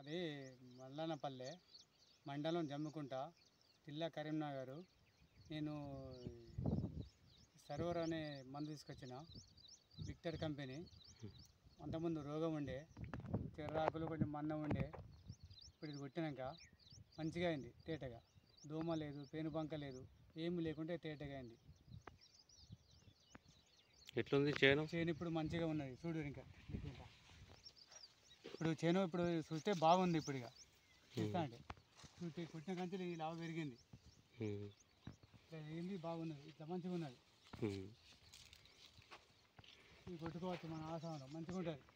అది మల్లనపల్లె మండలం జమ్ముకుంట జిల్లా కరీంనగర్ నేను సర్వర్ అనే మందు తీసుకొచ్చిన విక్టర్ కంపెనీ అంతకుముందు రోగం ఉండే చెర్రాకులు కొంచెం మందం ఉండే ఇప్పుడు ఇది కొట్టినాక మంచిగా అయింది తేటగా దోమ లేదు పేనుబంక లేదు ఏమి లేకుంటే తేటగా అయింది ఎట్లుంది చేను చేను ఇప్పుడు మంచిగా ఉన్నది చూడు ఇంకా ఇంకా. ఇప్పుడు చేను ఇప్పుడు చూస్తే బాగుంది ఇప్పుడు ఇక చూస్తా అంటే చూస్తే కొట్టిన కంచెలు ఈ లాభ పెరిగింది ఉమ్, ఇట్లా పెరిగింది బాగున్నది ఇట్లా మంచిగా ఉన్నది ఉమ్. ఇది కొట్టుకోవచ్చు మన ఆసామంలో మంచిగా ఉంటుంది